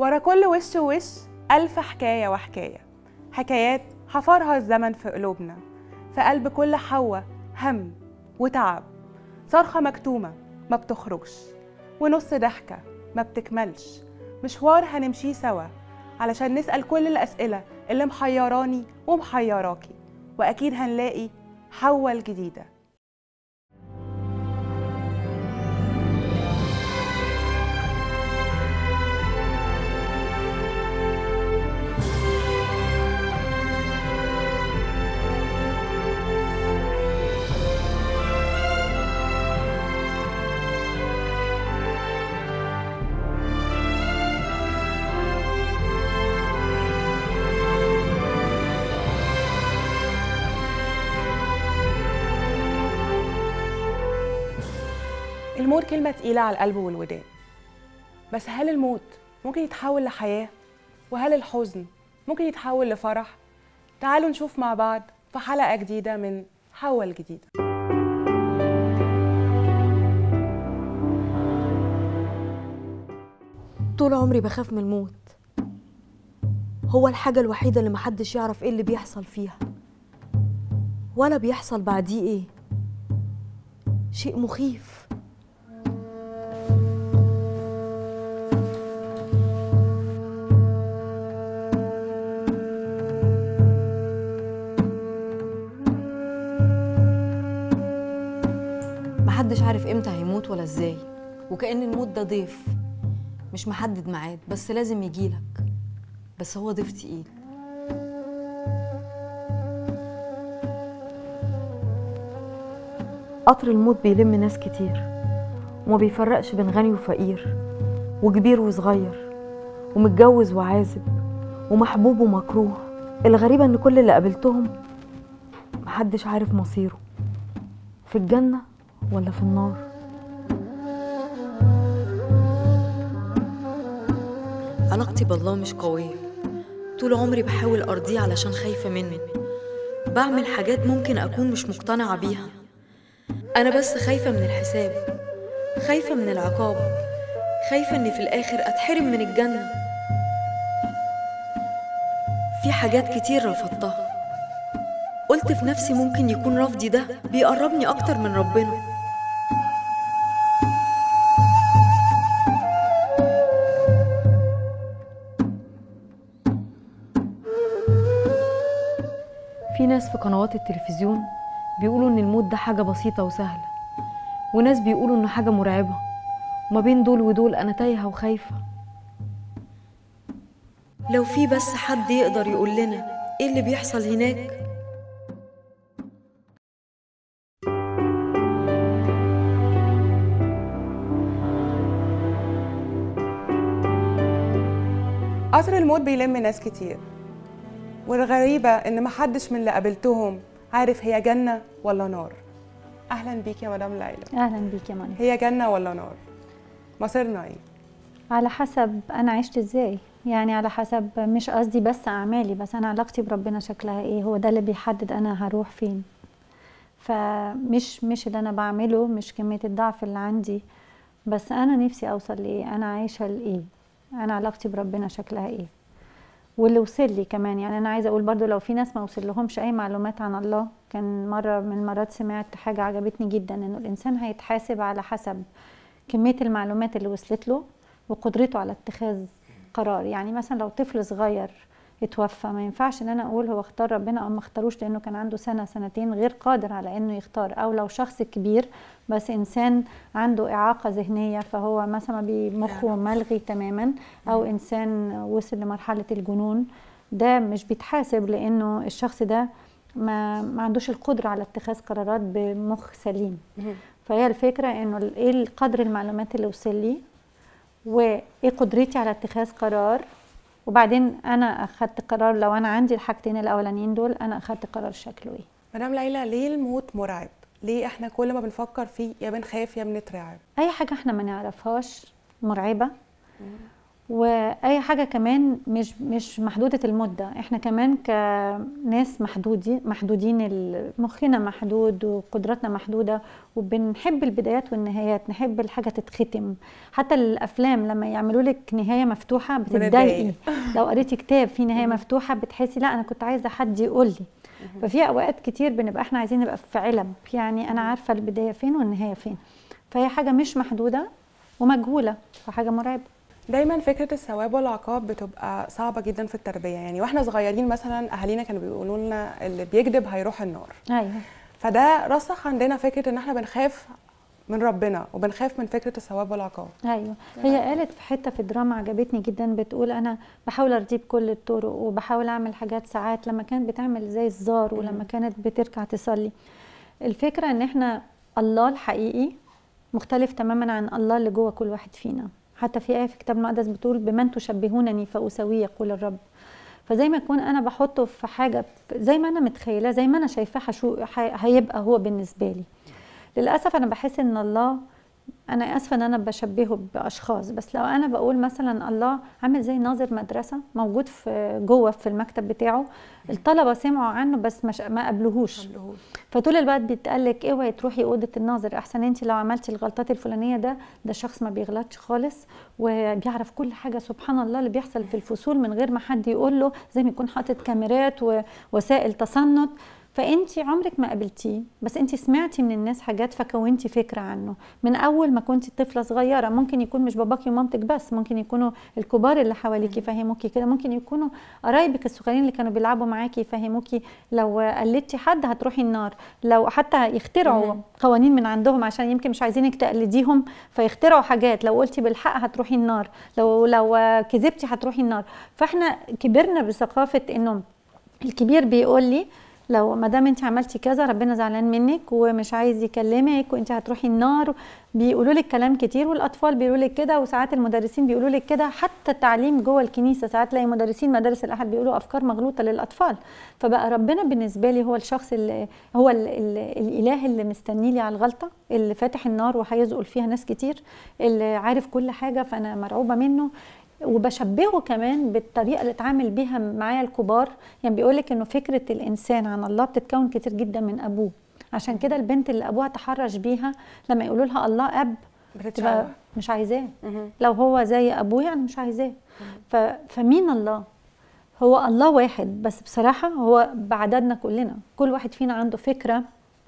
ورا كل وش ووش ألف حكاية وحكاية حكايات حفرها الزمن في قلوبنا في قلب كل حواء هم وتعب صرخة مكتومة ما بتخرجش ونص ضحكة ما بتكملش مشوار هنمشيه سوا علشان نسأل كل الأسئلة اللي محيراني ومحيراكي وأكيد هنلاقي حواء الجديدة الموت كلمة تقيلة على القلب والودان بس هل الموت ممكن يتحول لحياة؟ وهل الحزن ممكن يتحول لفرح؟ تعالوا نشوف مع بعض في حلقة جديدة من حواء الجديدة طول عمري بخاف من الموت هو الحاجة الوحيدة اللي محدش يعرف ايه اللي بيحصل فيها ولا بيحصل بعديه ايه شيء مخيف محدش عارف امتى هيموت ولا ازاي وكأن الموت ده ضيف مش محدد ميعاد بس لازم يجيلك بس هو ضيف تقيل قطر الموت بيلم ناس كتير وما بيفرقش بين غني وفقير وكبير وصغير ومتجوز وعازب ومحبوب ومكروه الغريبة ان كل اللي قابلتهم محدش عارف مصيره في الجنة ولا في النار علاقتي بالله مش قوية طول عمري بحاول أرضيه علشان خايفة منه بعمل حاجات ممكن أكون مش مقتنعة بيها أنا بس خايفة من الحساب خايفة من العقاب خايفة إني في الآخر أتحرم من الجنة في حاجات كتير رفضتها قلت في نفسي ممكن يكون رفضي ده بيقربني أكتر من ربنا في ناس في قنوات التلفزيون بيقولوا ان الموت ده حاجة بسيطة وسهلة وناس بيقولوا انه حاجة مرعبة وما بين دول ودول انا تايهة وخايفة لو في بس حد يقدر يقول لنا ايه اللي بيحصل هناك قطر الموت بيلم ناس كتير والغريبة إن محدش من اللي قابلتهم عارف هي جنة ولا نار أهلا بيك يا مدام ليلى اهلا بيك يا ماني هي جنة ولا نار مصيرنا إيه؟ على حسب انا عشت ازاي يعني على حسب مش قصدي بس اعمالي بس انا علاقتي بربنا شكلها ايه هو ده اللي بيحدد انا هروح فين فمش مش اللي انا بعمله مش كميه الضعف اللي عندي بس انا نفسي اوصل لايه انا عايشه لايه انا علاقتي بربنا شكلها ايه واللي وصل لي كمان يعني انا عايزه اقول برضو لو في ناس ما وصل لهمش اي معلومات عن الله كان مره من المرات سمعت حاجه عجبتني جدا انه الانسان هيتحاسب على حسب كميه المعلومات اللي وصلت له وقدرته على اتخاذ قرار يعني مثلا لو طفل صغير اتوفى ما ينفعش ان انا اقول هو اختار ربنا او ما اختاروش لانه كان عنده سنه سنتين غير قادر على انه يختار او لو شخص كبير بس انسان عنده اعاقه ذهنيه فهو مثلا بمخه ملغي تماما او انسان وصل لمرحله الجنون ده مش بيتحاسب لانه الشخص ده ما, ما عندوش القدره على اتخاذ قرارات بمخ سليم فهي الفكره انه ال- ايه قدر المعلومات اللي وصل لي وايه قدرتي على اتخاذ قرار وبعدين انا اخدت قرار لو انا عندي الحاجتين الاولانيين دول انا اخدت قرار شكله ايه مدام ليلى ليه الموت مرعب؟ ليه احنا كل ما بنفكر فيه يا بنخاف يا بنترعب؟ اي حاجه احنا ما نعرفهاش مرعبه واي حاجه كمان مش مش محدوده المده احنا كمان كناس محدودين محدودين ال- مخنا محدود وقدراتنا محدوده وبنحب البدايات والنهايات نحب الحاجه تتختم حتى الافلام لما يعملوا لك نهايه مفتوحه بتتضايقي لو قريتي كتاب فيه نهايه مفتوحه بتحسي لا انا كنت عايزه حد يقول لي ففي اوقات كتير بنبقى احنا عايزين نبقى في علب يعني انا عارفه البدايه فين والنهايه فين فهي حاجه مش محدوده ومجهوله فحاجه مرعبه دايما فكره الثواب والعقاب بتبقى صعبه جدا في التربيه يعني واحنا صغيرين مثلا اهالينا كانوا بيقولوا لنا اللي بيكذب هيروح النار ايوه فده رسخ عندنا فكره ان احنا بنخاف من ربنا وبنخاف من فكره الثواب والعقاب ايوه هي قالت في حته في دراما عجبتني جدا بتقول انا بحاول ارضيه بكل الطرق وبحاول اعمل حاجات ساعات لما كانت بتعمل زي الزار ولما كانت بتركع تصلي الفكره ان احنا الله الحقيقي مختلف تماما عن الله اللي جوه كل واحد فينا حتى في ايه في كتاب المقدس بتقول بمن تشبهونني فاسويه يقول الرب فزي ما يكون انا بحطه في حاجه زي ما انا متخيلاه زي ما انا شايفاه هشو- ح- هيبقى هو بالنسبه لي للاسف انا بحس ان الله انا اسفه ان انا بشبهه باشخاص بس لو انا بقول مثلا الله عامل زي ناظر مدرسه موجود في جوه في المكتب بتاعه الطلبه سمعوا عنه بس مش ما قبلوهوش عملوه. فطول الوقت بيتقال لك اوعي تروحي اوضه الناظر احسن انت لو عملتي الغلطات الفلانيه ده ده شخص ما بيغلطش خالص وبيعرف كل حاجه سبحان الله اللي بيحصل في الفصول من غير ما حد يقول له زي ما يكون حاطط كاميرات ووسائل تصنت فانت عمرك ما قابلتيه بس انت سمعتي من الناس حاجات فكونتي فكره عنه من اول ما كنتي طفله صغيره ممكن يكون مش باباكي ومامتك بس ممكن يكونوا الكبار اللي حواليكي يفهموكي كده ممكن يكونوا قرايبك الصغيرين اللي كانوا بيلعبوا معاكي يفهموكي لو قلدتي حد هتروحي النار لو حتى يخترعوا قوانين من عندهم عشان يمكن مش عايزينك تقلديهم فيخترعوا حاجات لو قلتي بالحق هتروحي النار لو لو كذبتي هتروحي النار فاحنا كبرنا بثقافه انه الكبير بيقول لي لو ما دام انت عملتي كذا ربنا زعلان منك ومش عايز يكلمك وانت هتروحي النار بيقولوا لك كلام كتير والاطفال بيقولوا لك كده وساعات المدرسين بيقولوا لك كده حتى التعليم جوه الكنيسه ساعات تلاقي مدرسين مدارس الاحد بيقولوا افكار مغلوطه للاطفال فبقى ربنا بالنسبه لي هو الشخص اللي هو ال ال الاله اللي مستني لي على الغلطه اللي فاتح النار وهيزقل فيها ناس كتير اللي عارف كل حاجه فانا مرعوبه منه وبشبهه كمان بالطريقه اللي اتعامل بيها معايا الكبار يعني بيقول لك انه فكره الانسان عن الله بتتكون كتير جدا من ابوه عشان كده البنت اللي ابوها تحرش بيها لما يقولوا لها الله اب تبقى بتتشوه مش عايزاه مهم. لو هو زي ابويا انا مش عايزاه ف... فمين الله هو الله واحد بس بصراحه هو بعددنا كلنا كل واحد فينا عنده فكره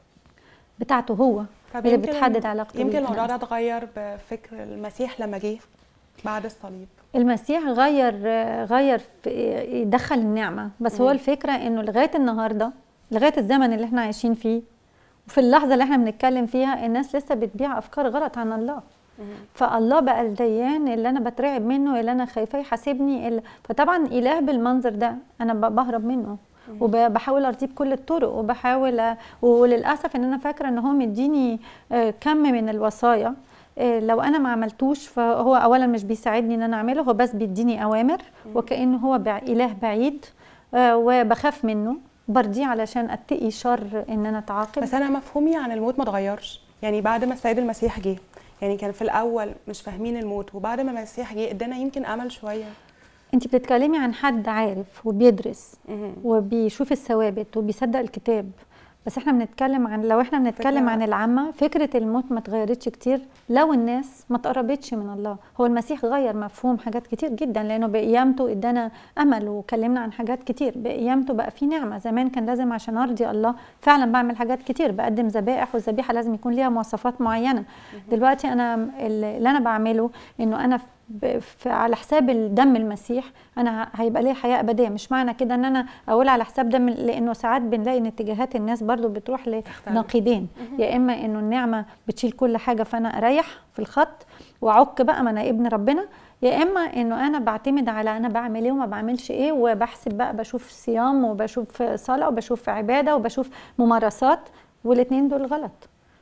بتاعته هو طب اللي يمكن- بتحدد علاقته يمكن بيه. الموضوع ده اتغير بفكر المسيح لما جه بعد الصليب المسيح غير غير في دخل النعمه بس هو مم. الفكره انه لغايه النهارده لغايه الزمن اللي احنا عايشين فيه وفي اللحظه اللي احنا بنتكلم فيها الناس لسه بتبيع افكار غلط عن الله فالله بقى الديان اللي انا بترعب منه اللي انا خايفاه يحاسبني اللي فطبعا اله بالمنظر ده انا ب- بهرب منه وبحاول ارضيه بكل الطرق وبحاول أ- وللاسف ان انا فاكره ان هو مديني آه، كم من الوصايا آه، لو انا ما عملتوش فهو اولا مش بيساعدني ان انا اعمله هو بس بيديني اوامر وكانه هو بع- اله بعيد آه، وبخاف منه برضيه علشان اتقي شر ان انا اتعاقب بس انا مفهومي عن الموت ما اتغيرش يعني بعد ما السيد المسيح جه يعني كان في الاول مش فاهمين الموت وبعد ما المسيح جه ادانا يمكن امل شويه انت بتتكلمي عن حد عارف وبيدرس مهم. وبيشوف الثوابت وبيصدق الكتاب بس احنا بنتكلم عن لو احنا بنتكلم فكرة- عن العامة فكرة الموت ما اتغيرتش كتير لو الناس ما تقربتش من الله هو المسيح غير مفهوم حاجات كتير جدا لانه بقيامته ادانا امل وكلمنا عن حاجات كتير بقيامته بقى في نعمة زمان كان لازم عشان ارضي الله فعلا بعمل حاجات كتير بقدم ذبائح والذبيحة لازم يكون ليها مواصفات معينة دلوقتي انا اللي انا بعمله انه انا ب- في على حساب الدم المسيح انا ه- هيبقى ليا حياه ابديه مش معنى كده ان انا اقول على حساب دم لانه ساعات بنلاقي ان اتجاهات الناس برضو بتروح لنقيضين يا اما انه النعمه بتشيل كل حاجه فانا اريح في الخط واعك بقى ما انا ابن ربنا يا اما انه انا بعتمد على انا بعمل ايه وما بعملش ايه وبحسب بقى بشوف صيام وبشوف صلاه وبشوف عباده وبشوف ممارسات والاثنين دول غلط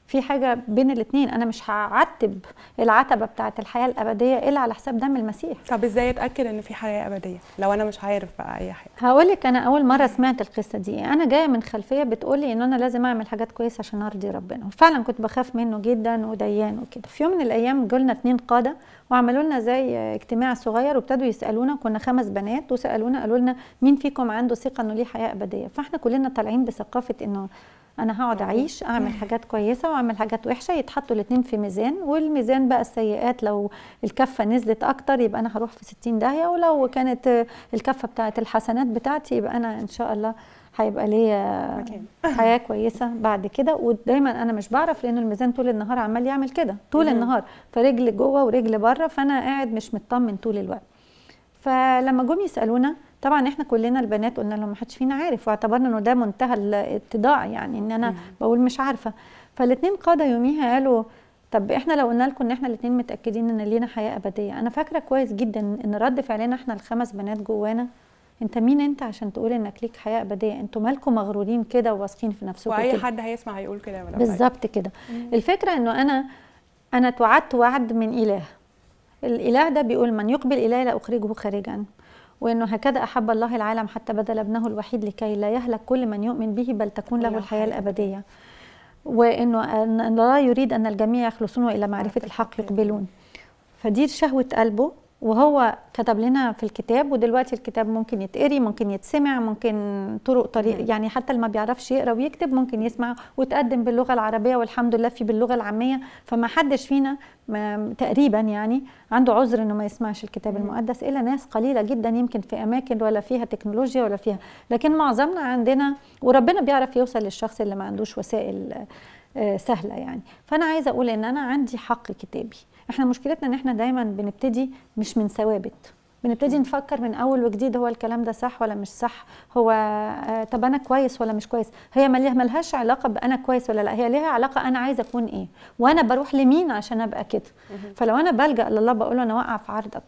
في حاجه بين الاثنين انا مش هعتب العتبه بتاعه الحياه الابديه الا على حساب دم المسيح طب ازاي اتاكد ان في حياه ابديه لو انا مش عارف بقى اي حاجه هقول لك انا اول مره سمعت القصه دي انا جايه من خلفيه بتقولي ان انا لازم اعمل حاجات كويسه عشان ارضي ربنا وفعلا كنت بخاف منه جدا وديان وكده في يوم من الايام جولنا اتنين قاده وعملوا لنا زي اجتماع صغير وابتدوا يسالونا كنا خمس بنات وسالونا قالوا لنا مين فيكم عنده ثقه انه ليه حياه ابديه فاحنا كلنا طالعين بثقافه انه انا هقعد اعيش اعمل حاجات كويسه واعمل حاجات وحشه يتحطوا الاثنين في ميزان والميزان بقى السيئات لو الكفه نزلت اكتر يبقى انا هروح في 60 داهيه ولو كانت الكفه بتاعت الحسنات بتاعتي يبقى انا ان شاء الله هيبقى ليا مكان. حياه كويسه بعد كده ودايما انا مش بعرف لان الميزان طول النهار عمال يعمل كده طول مهم. النهار فرجل جوه ورجل بره فانا قاعد مش مطمن طول الوقت فلما جم يسالونا طبعا احنا كلنا البنات قلنا لهم ما حدش فينا عارف واعتبرنا انه ده منتهى الاتضاع يعني ان انا مم. بقول مش عارفه فالاثنين قاده يوميها قالوا طب احنا لو قلنا لكم ان احنا الاثنين متاكدين ان لينا حياه ابديه انا فاكره كويس جدا ان رد فعلنا احنا الخمس بنات جوانا انت مين انت عشان تقول انك ليك حياه ابديه انتوا مالكم مغرورين كده وواثقين في نفسكم واي كده حد هيسمع هيقول كده ولا بالظبط كده الفكره انه انا انا توعدت وعد من اله الاله ده بيقول من يقبل الي لا اخرجه خارجا وانه هكذا احب الله العالم حتى بذل ابنه الوحيد لكي لا يهلك كل من يؤمن به بل تكون له له الحياه حياة الابديه وانه ان أن الله يريد ان الجميع يخلصون والى معرفه الحق يقبلون فدي شهوه قلبه وهو كتب لنا في الكتاب ودلوقتي الكتاب ممكن يتقري ممكن يتسمع ممكن طرق طريق يعني حتى اللي ما بيعرفش يقرا ويكتب ممكن يسمع وتقدم باللغه العربيه والحمد لله في باللغه العاميه فما حدش فينا ما تقريبا يعني عنده عذر انه ما يسمعش الكتاب المقدس الا ناس قليله جدا يمكن في اماكن ولا فيها تكنولوجيا ولا فيها لكن معظمنا عندنا وربنا بيعرف يوصل للشخص اللي ما عندوش وسائل آه، سهله يعني فانا عايزه اقول ان انا عندي حق كتابي احنا مشكلتنا ان احنا دايما بنبتدي مش من ثوابت بنبتدي نفكر من اول وجديد هو الكلام ده صح ولا مش صح هو آه، طب انا كويس ولا مش كويس هي مالها- ملهاش علاقه بانا كويس ولا لا هي ليها علاقه انا عايزه اكون ايه وانا بروح لمين عشان ابقى كده فلو انا بلجا لله بقول له انا واقعه في عرضك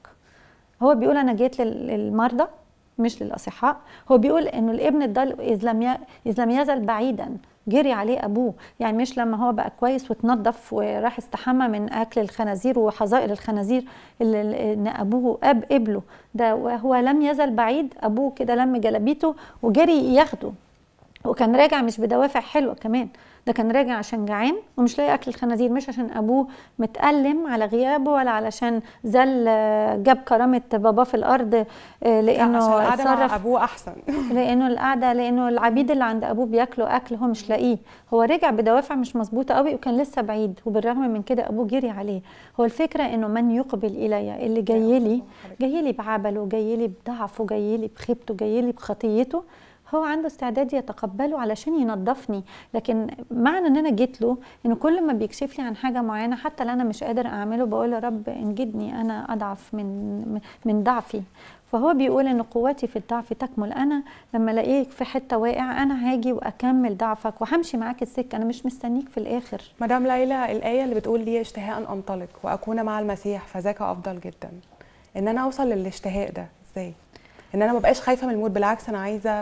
هو بيقول انا جيت لل- للمرضى مش للاصحاء هو بيقول انه الابن الضال اذ لم ي- اذ لم يزل بعيدا جري عليه ابوه يعني مش لما هو بقى كويس واتنضف وراح استحمى من اكل الخنازير وحظائر الخنازير اللي اللي- ان ابوه اب قبله ده وهو لم يزل بعيد ابوه كده لم جلابيته وجري ياخده وكان راجع مش بدوافع حلوه كمان ده كان راجع عشان جعان ومش لاقي اكل الخنازير مش عشان ابوه متألم على غيابه ولا علشان زل آه، جاب كرامه باباه في الارض آه، عشان لانه القعده مع اتصرف ابوه احسن لانه القعده لانه العبيد اللي عند ابوه بياكلوا اكل هو مش لاقيه هو رجع بدوافع مش مظبوطه قوي وكان لسه بعيد وبالرغم من كده ابوه جري عليه هو الفكره انه من يقبل الي اللي جاي لي جاي لي بعبله جاي لي بضعفه جاي لي بخيبته جاي لي بخطيته هو عنده استعداد يتقبله علشان ينظفني لكن معنى ان انا جيت له انه كل ما بيكشف لي عن حاجه معينه حتى اللي انا مش قادر اعمله بقول يا رب انجدني انا اضعف من من ضعفي فهو بيقول ان قوتي في الضعف تكمل انا لما الاقيك في حته واقع انا هاجي واكمل ضعفك وهمشي معاك السكه انا مش مستنيك في الاخر مدام ليلى الآية اللي بتقول لي اشتهاء أن أنطلق وأكون مع المسيح فذاك أفضل جدا إن أنا أوصل للاشتهاء ده إزاي؟ إن أنا مبقاش خايفة من الموت بالعكس أنا عايزة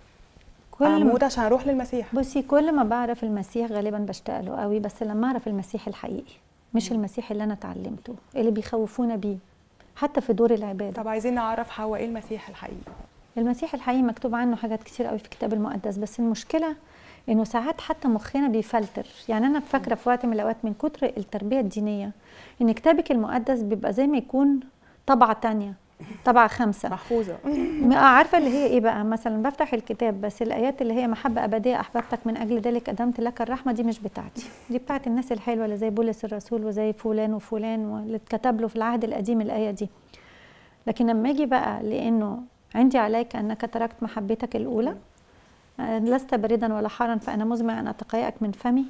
كل ما أموت عشان أروح للمسيح بصي كل ما بعرف المسيح غالبا بشتاق له قوي بس لما اعرف المسيح الحقيقي مش المسيح اللي انا اتعلمته اللي بيخوفونا بيه حتى في دور العباده طب عايزين نعرف حواء إيه المسيح الحقيقي المسيح الحقيقي مكتوب عنه حاجات كتير قوي في الكتاب المقدس بس المشكله انه ساعات حتى مخنا بيفلتر يعني انا فاكره في وقت من الاوقات من كتر التربيه الدينيه ان كتابك المقدس بيبقى زي ما يكون طبعه تانية طبعه خمسه محفوظة ما- عارفه اللي هي ايه بقى مثلا بفتح الكتاب بس الايات اللي هي محبه ابديه احببتك من اجل ذلك قدمت لك الرحمه دي مش بتاعتي دي بتاعت الناس الحلوه اللي زي بولس الرسول وزي فلان وفلان واللي اتكتب له في العهد القديم الايه دي لكن لما اجي بقى لانه عندي عليك انك تركت محبتك الاولى آه، لست بردا ولا حارا فانا مزمع ان اتقيأك من فمي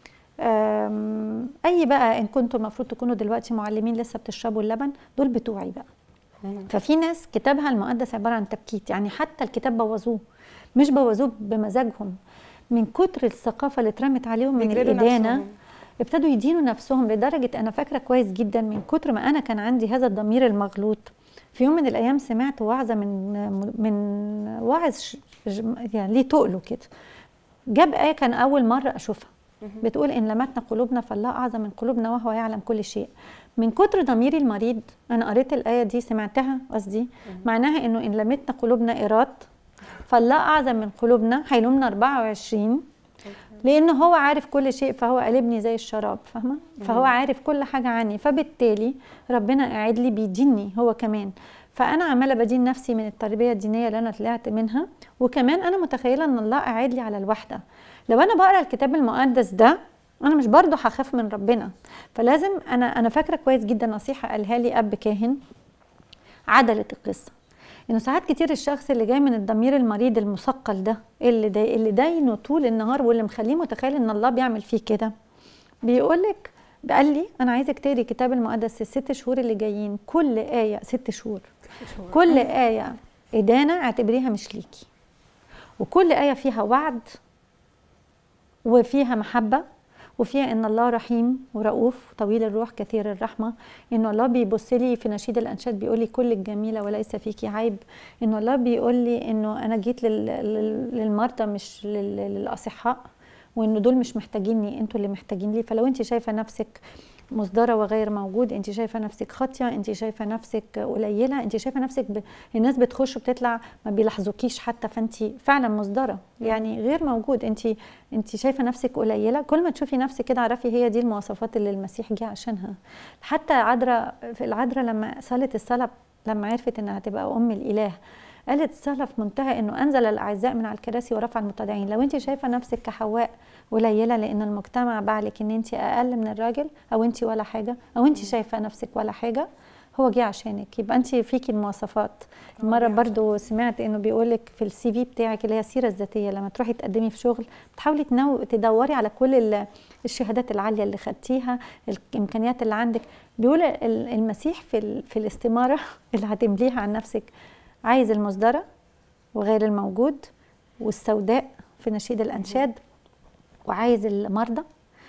آم، اي بقى ان كنتم المفروض تكونوا دلوقتي معلمين لسه بتشربوا اللبن دول بتوعي بقى ففي ناس كتابها المقدس عباره عن تبكيت يعني حتى الكتاب بوظوه مش بوظوه بمزاجهم من كتر الثقافه اللي اترمت عليهم من بيجلدوا الادانه نفسهم. ابتدوا يدينوا نفسهم لدرجه انا فاكره كويس جدا من كتر ما انا كان عندي هذا الضمير المغلوط في يوم من الايام سمعت وعظه من من واعظ ش- ج- يعني ليه تقله كده جاب ايه كان اول مره اشوفها بتقول ان لمتنا قلوبنا فالله اعظم من قلوبنا وهو يعلم كل شيء من كتر ضميري المريض انا قريت الايه دي سمعتها قصدي معناها انه ان لمتنا قلوبنا ايراد فالله اعظم من قلوبنا هيلومنا 24 لانه هو عارف كل شيء فهو قلبني زي الشراب فاهمه فهو عارف كل حاجه عني فبالتالي ربنا قاعد لي بيديني هو كمان فانا عماله بدين نفسي من التربيه الدينيه اللي انا طلعت منها وكمان انا متخيله ان الله قاعد لي على الوحده لو انا بقرا الكتاب المقدس ده انا مش برضه هخاف من ربنا فلازم انا انا فاكره كويس جدا نصيحه قالها لي اب كاهن عدلت القصه انه ساعات كتير الشخص اللي جاي من الضمير المريض المثقل ده اللي دا اللي داينه طول النهار واللي مخليه متخيل ان الله بيعمل فيه كده بيقولك قال لي انا عايزك تقري الكتاب المقدس الست شهور اللي جايين كل ايه ست شهور كل ايه ادانه اعتبريها مش ليكي وكل ايه فيها وعد وفيها محبه وفيها ان الله رحيم ورؤوف طويل الروح كثير الرحمه ان الله بيبص لي في نشيد الانشاد بيقول لي كل الجميله وليس فيكي عيب ان الله بيقول لي انه انا جيت لل- لل- للمرضى مش لل- للاصحاء وانه دول مش محتاجيني انتوا اللي محتاجين لي فلو انت شايفه نفسك مصدره وغير موجود انت شايفه نفسك خاطيه انت شايفه نفسك قليله انت شايفه نفسك ب... الناس بتخش وبتطلع ما بيلاحظوكيش حتى فانت فعلا مصدره يعني غير موجود انت انت شايفه نفسك قليله كل ما تشوفي نفسك كده اعرفي هي دي المواصفات اللي المسيح جه عشانها حتى عذراء في العذراء لما صلت الصلاه لما عرفت انها هتبقى ام الاله قالت الصلاة في منتهى انه انزل الاعزاء من على الكراسي ورفع المتضعين لو انت شايفه نفسك كحواء قليله لان المجتمع باعلك ان انت اقل من الراجل او انت ولا حاجه او انت شايفه نفسك ولا حاجه هو جه عشانك يبقى انت فيكي المواصفات مره برضو سمعت انه بيقولك في السي في بتاعك اللي هي السيره الذاتيه لما تروحي تقدمي في شغل بتحاولي تنو... تدوري على كل ال- الشهادات العاليه اللي خدتيها الامكانيات اللي عندك بيقول ال- المسيح في ال... في الاستماره اللي هتمليها عن نفسك عايز المصدره وغير الموجود والسوداء في نشيد الانشاد وعايز المرضى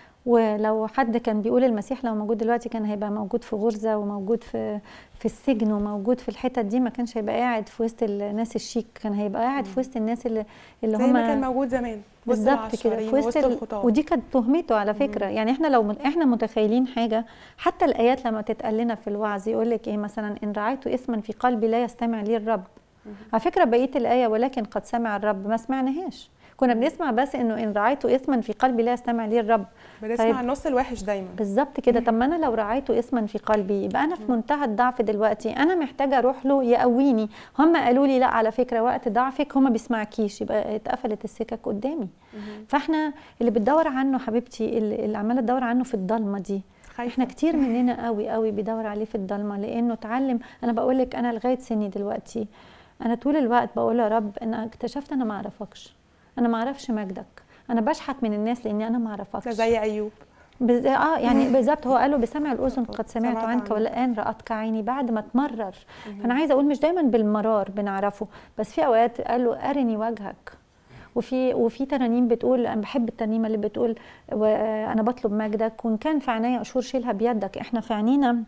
ولو حد كان بيقول المسيح لو موجود دلوقتي كان هيبقى موجود في غرزه وموجود في في السجن وموجود في الحتت دي ما كانش هيبقى قاعد في وسط الناس الشيك كان هيبقى قاعد في وسط الناس اللي اللي زي هم ما كان موجود زمان وسط بالظبط كده العشارين في وسط وسط ال... الخطاة ودي كانت تهمته على فكره يعني احنا لو مت... احنا متخيلين حاجه حتى الايات لما تتقال لنا في الوعظ يقول لك ايه مثلا ان رعيت اثما في قلبي لا يستمع لي الرب على فكره بقيه الايه ولكن قد سمع الرب ما سمعناهاش كنا بنسمع بس انه ان رعيت اثما في قلبي لا يستمع لي الرب بنسمع طيب. النص الوحش دايما بالظبط كده طب ما انا لو رعيت اسما في قلبي يبقى انا في منتهى الضعف دلوقتي انا محتاجه اروح له يقويني هم قالوا لي لا على فكره وقت ضعفك هم بيسمعكيش يبقى اتقفلت السكك قدامي فاحنا اللي بتدور عنه حبيبتي اللي اللي عماله تدور عنه في الضلمه دي خايفة. احنا كتير مننا قوي قوي بيدور عليه في الضلمه لانه اتعلم انا بقول لك انا لغايه سني دلوقتي انا طول الوقت بقول يا رب انا اكتشفت انا ما اعرفكش انا ما اعرفش مجدك انا بشحت من الناس لاني انا ما اعرفكش ده زي ايوب بز... اه يعني بالظبط هو قالوا بسمع الاذن قد سمعت سمعت عنك عنك. والان راتك عيني بعد ما تمرر فانا عايزه اقول مش دايما بالمرار بنعرفه بس في اوقات قالوا ارني وجهك وفي وفي ترانيم بتقول انا بحب الترنيمه اللي بتقول وانا بطلب مجدك وان كان في عينيا قشور شيلها بيدك احنا في عينينا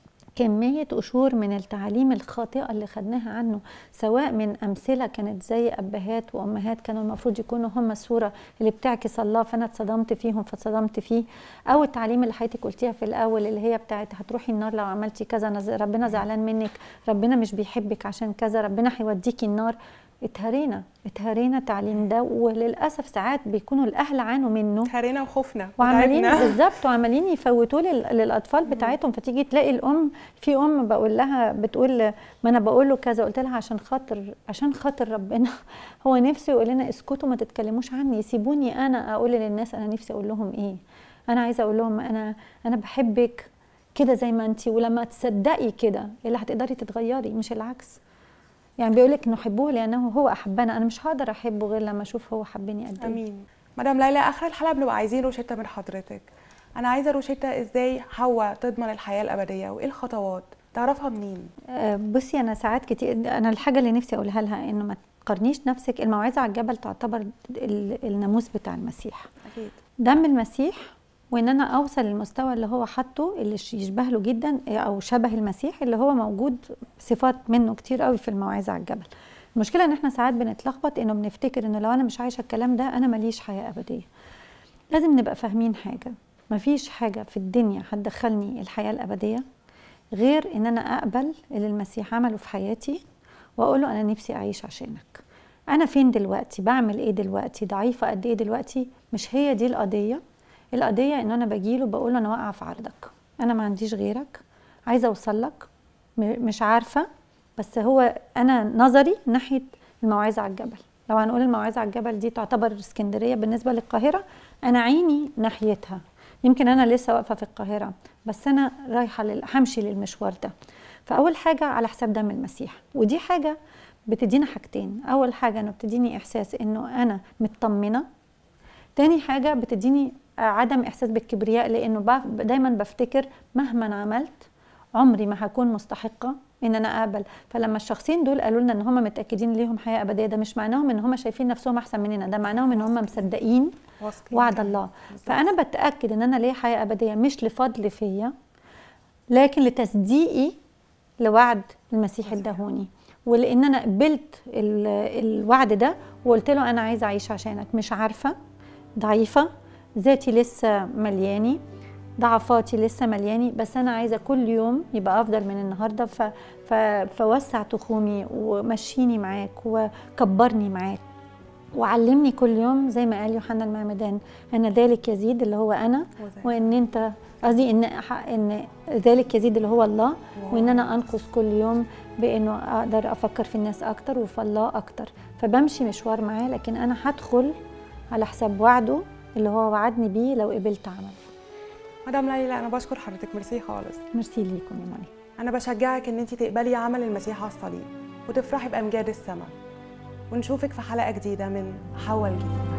كمية قشور من التعاليم الخاطئة اللي خدناها عنه سواء من أمثلة كانت زي أبهات وأمهات كانوا المفروض يكونوا هم الصورة اللي بتعكس الله فأنا اتصدمت فيهم فاتصدمت فيه أو التعليم اللي حضرتك قلتيها في الأول اللي هي بتاعت هتروحي النار لو عملتي كذا أنا ز- ربنا زعلان منك ربنا مش بيحبك عشان كذا ربنا هيوديكي النار اتهرينا اتهرينا التعليم ده وللأسف ساعات بيكونوا الأهل عانوا منه هرينا وخوفنا وعمالين وتعبنا. بالظبط وعمالين يفوتوا لل- للاطفال بتاعتهم فتيجي تلاقي الام في ام بقول لها بتقول ما انا بقول له كذا قلت لها عشان خاطر عشان خاطر ربنا هو نفسه يقول لنا اسكتوا ما تتكلموش عني سيبوني انا اقول للناس انا نفسي اقول لهم ايه انا عايزه اقول لهم انا انا بحبك كده زي ما انت ولما تصدقي كده اللي هتقدري تتغيري مش العكس يعني بيقول لك نحبه لانه هو احبنا انا مش هقدر احبه غير لما اشوف هو حبني قد ايه امين مدام ليلى اخر الحلقه بنبقى عايزين روشته من حضرتك انا عايزه روشته ازاي حواء تضمن الحياه الابديه وايه الخطوات تعرفها منين آه، بصي انا ساعات كتير انا الحاجه اللي نفسي اقولها لها انه ما تقارنيش نفسك الموعظه على الجبل تعتبر ال- الناموس بتاع المسيح اكيد دم المسيح وان انا اوصل للمستوى اللي هو حاطه اللي ش- يشبه له جدا آه، او شبه المسيح اللي هو موجود صفات منه كتير قوي في الموعظه على الجبل المشكله ان احنا ساعات بنتلخبط انه بنفتكر انه لو انا مش عايشه الكلام ده انا ماليش حياه ابديه لازم نبقى فاهمين حاجة مفيش حاجة في الدنيا هتدخلني الحياة الأبدية غير إن أنا أقبل اللي المسيح عمله في حياتي وأقول له أنا نفسي أعيش عشانك أنا فين دلوقتي بعمل إيه دلوقتي ضعيفة قد إيه دلوقتي مش هي دي القضية القضية إن أنا بجيله بقول له أنا واقعة في عرضك أنا ما عنديش غيرك عايزة أوصل لك م- مش عارفة بس هو أنا نظري ناحية الموعظة على الجبل لو هنقول الموعظة على الجبل دي تعتبر اسكندرية بالنسبة للقاهرة أنا عيني ناحيتها يمكن أنا لسه واقفة في القاهرة بس أنا رايحة لل... همشي للمشوار ده فأول حاجة على حساب دم المسيح ودي حاجة بتدينا حاجتين أول حاجة إنه بتديني إحساس إنه أنا مطمنة تاني حاجة بتديني عدم إحساس بالكبرياء لأنه بف- دايما بفتكر مهما عملت عمري ما هكون مستحقة ان انا اقبل فلما الشخصين دول قالوا لنا ان هم متاكدين ليهم حياه ابديه ده مش معناهم ان هم شايفين نفسهم احسن مننا ده معناهم ان هم مصدقين واثقين وعد كمان. الله بالظبط. فانا بتاكد ان انا ليا حياه ابديه مش لفضل فيا لكن لتصديقي لوعد المسيح اداهوني ولان انا قبلت ال- الوعد ده وقلت له انا عايزه اعيش عشانك مش عارفه ضعيفه ذاتي لسه ملياني ضعفاتي لسه ملياني بس انا عايزه كل يوم يبقى افضل من النهارده ف... ف... فوسع تخومي ومشيني معاك وكبرني معاك وعلمني كل يوم زي ما قال يوحنا المعمدان ان ذلك يزيد اللي هو انا وذلك. وان انت قصدي ان ح- ان ذلك يزيد اللي هو الله وان انا انقص كل يوم بانه اقدر افكر في الناس اكتر وفي الله اكتر فبمشي مشوار معاه لكن انا هدخل على حساب وعده اللي هو وعدني بيه لو قبلت عمل مدام ليلى انا بشكر حضرتك ميرسي خالص ميرسي ليكم يا ماني انا بشجعك ان انت تقبلي عمل المسيح على الصليب وتفرحي بامجاد السماء ونشوفك في حلقه جديده من حواء الجديده